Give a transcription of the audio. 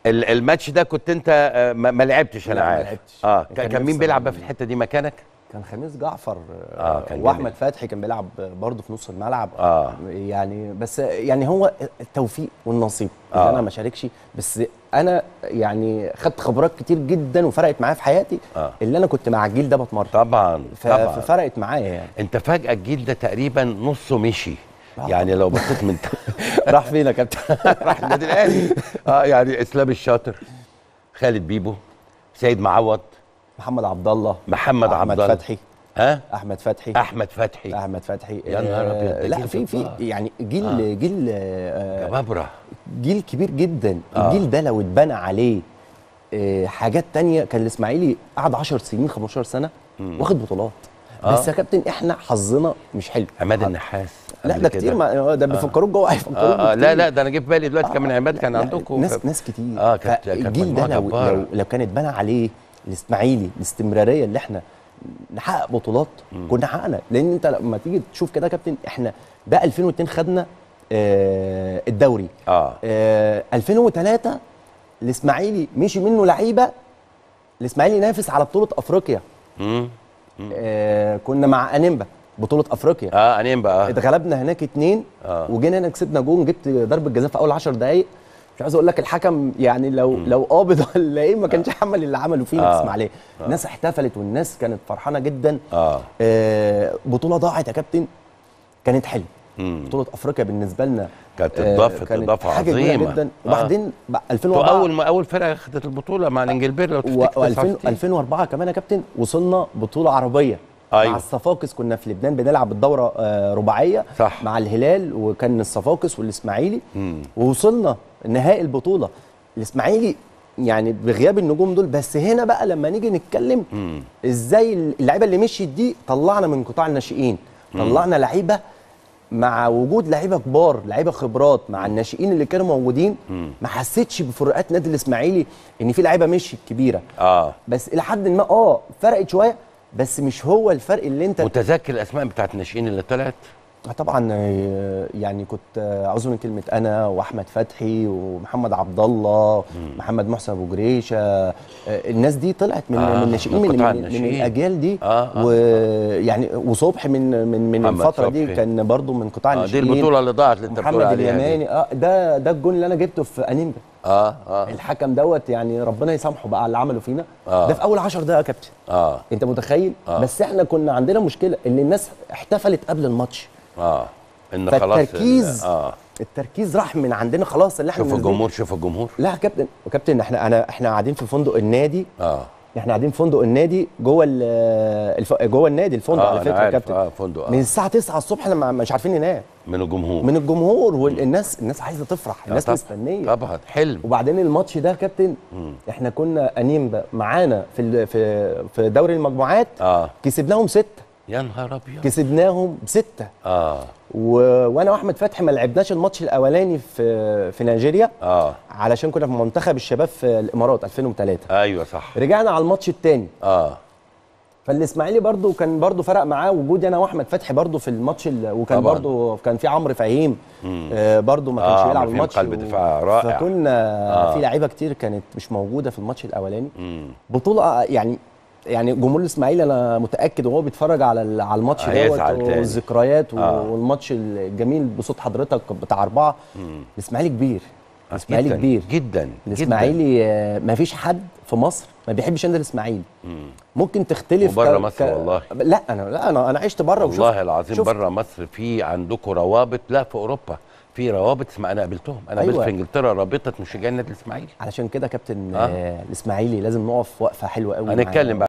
ال- الماتش ده كنت انت آه، ما ما لعبتش انا لا، ما عارف لعبتش. اه كان كان, كان مين نفسي بيلعب بقى أنا- في الحته دي مكانك كان خميس جعفر آه، كان واحمد جامد. فتحي كان بيلعب برضه في نص الملعب آه. يعني بس يعني هو التوفيق والنصيب ان آه. انا ما شاركش بس انا يعني خدت خبرات كتير جدا وفرقت معايا في حياتي آه. اللي انا كنت مع الجيل ده بتمرن طبعا ف- طبعا ففرقت معايا يعني انت فجاه الجيل ده تقريبا نصه مشي آه. يعني لو بصيت من راح فين يا كابتن راح النادي الاهلي اه يعني اسلام الشاطر خالد بيبو سيد معوض محمد عبد الله محمد احمد عبد الله فتحي ها احمد فتحي احمد فتحي احمد فتحي يا نهار أبيض، ده آه، لا جيل في في جبار. يعني جيل جيل آه، جبابره جيل كبير جدا آه. الجيل ده لو اتبنى عليه آه، حاجات تانية كان الاسماعيلي قعد 10 سنين 15 سنه واخد بطولات آه. بس يا كابتن احنا حظنا مش حلو عماد النحاس لا قبل ده كده. كتير ما ده بيفكروك جوه هيفكروك آه آه لا بكتير. لا ده انا جه في بالي دلوقتي كمان عماد كان لا، عندكم ناس ف- ناس كتير اه كانت كانت الجيل ده مجموعة لو, جبارة. لو لو كان اتبنى عليه الاسماعيلي الاستمراريه اللي احنا نحقق بطولات كنا حققنا لان انت لما تيجي تشوف كده يا كابتن احنا ده 2002 خدنا آه الدوري اه آه 2003 الاسماعيلي مشي منه لعيبه الاسماعيلي نافس على بطوله افريقيا مم. آه كنا مع انيمبا بطوله افريقيا اه انيم بقى اتغلبنا هناك اتنين آه. وجينا هنا كسبنا جون جبت ضربه جزاء في اول 10 دقائق مش عايز اقول لك الحكم يعني لو لو قابض ولا ايه ما كانش عمل اللي عمله فينا آه. في اسماعيليه الناس احتفلت والناس كانت فرحانه جدا اه آه بطوله ضاعت يا كابتن كانت حلوه مم. بطوله افريقيا بالنسبه لنا كانت آه، اضافه كانت اضافه حاجه كبيره عظيمه جدا آه. وبعدين بقى تو 2004 اول ما اول فرقه خدت البطوله مع الانجلبير لو و تفتكر 2000 69. 2004 كمان يا كابتن وصلنا بطوله عربيه أيوة. مع الصفاقس كنا في لبنان بنلعب الدوره آه، رباعيه صح. مع الهلال وكان الصفاقس والاسماعيلي مم. ووصلنا نهائي البطوله الاسماعيلي يعني بغياب النجوم دول بس هنا بقى لما نيجي نتكلم مم. ازاي اللعيبه اللي مشيت دي طلعنا من قطاع الناشئين طلعنا لعيبه مع وجود لعيبه كبار لعيبه خبرات مع الناشئين اللي كانوا موجودين ما حسيتش بفروقات نادي الاسماعيلي ان في لعيبه مشيت كبيره اه بس الى حد ما اه فرقت شويه بس مش هو الفرق اللي انت متذكر الاسماء بتاعت الناشئين اللي طلعت آه طبعا آه، يعني كنت آه، اعوذ من كلمه انا واحمد فتحي ومحمد عبد الله محمد محسن ابو جريشه آه، الناس دي طلعت من آه، من الناشئين من من, قطاع من, من الناشئين. الاجيال دي آه، آه. ويعني وصبحي من من من محمد الفتره دي صبحي. كان برضو من قطاع آه دي الناشئين البطوله اللي ضاعت اللي انت بتقول محمد عليها دي. اليماني اه ده ده الجون اللي انا جبته في انيمبا اه اه الحكم دوت يعني ربنا يسامحه بقى على اللي عمله فينا آه. ده في اول 10 دقائق يا كابتن اه انت متخيل آه. بس احنا كنا عندنا مشكله ان الناس احتفلت قبل الماتش اه ان خلاص ال- فالتركيز اه التركيز راح من عندنا خلاص اللي احنا شوف منزلين. الجمهور شوف الجمهور لا يا كابتن يا كابتن احنا انا احنا قاعدين في فندق النادي اه احنا قاعدين في فندق النادي جوه ال- الف... جوه النادي الفندق آه، على أنا فكره يا عارف، كابتن آه، فندق، آه. من الساعه 9 الصبح لما مش عارفين ننام من الجمهور من الجمهور والناس الناس عايزه تفرح آه، الناس طبعاً، مستنيه طبعا حلم وبعدين الماتش ده يا كابتن احنا كنا انيمبا معانا في ال... في في دوري المجموعات اه كسبناهم سته يا نهار ابيض كسبناهم بسته اه و... وانا واحمد فتحي ما لعبناش الماتش الاولاني في في نيجيريا اه علشان كنا في منتخب الشباب في الامارات 2003 ايوه صح رجعنا على الماتش الثاني اه فالاسماعيلي برضو كان برضو فرق معاه وجودي انا واحمد فتحي برضو في الماتش ال... وكان طبعاً. برضو كان في عمرو فهيم آه برضو ما كانش آه، بيلعب عمرو فهيم الماتش قلب دفاع رائع. فكنا آه. آه. في لعيبه كتير كانت مش موجوده في الماتش الاولاني مم. بطوله يعني يعني جمهور الاسماعيلي انا متاكد وهو بيتفرج على ال- على الماتش دوت هيزعل تاني. والذكريات آه. والماتش الجميل بصوت حضرتك بتاع اربعه الاسماعيلي كبير الاسماعيلي جداً، كبير جدا الاسماعيلي آه، ما فيش حد في مصر ما بيحبش نادي الاسماعيلي ممكن تختلف وبره ك- مصر ك- والله. لا انا لا انا انا عشت بره وشفت والله العظيم شفت بره مصر في عندكم روابط لا في اوروبا في روابط اسمها انا قابلتهم انا قابلت أيوة. في انجلترا رابطه مشجعين النادي الاسماعيلي علشان كده كابتن آه. آه. الاسماعيلي لازم نقف وقفه حلوه قوي هنتكلم بقى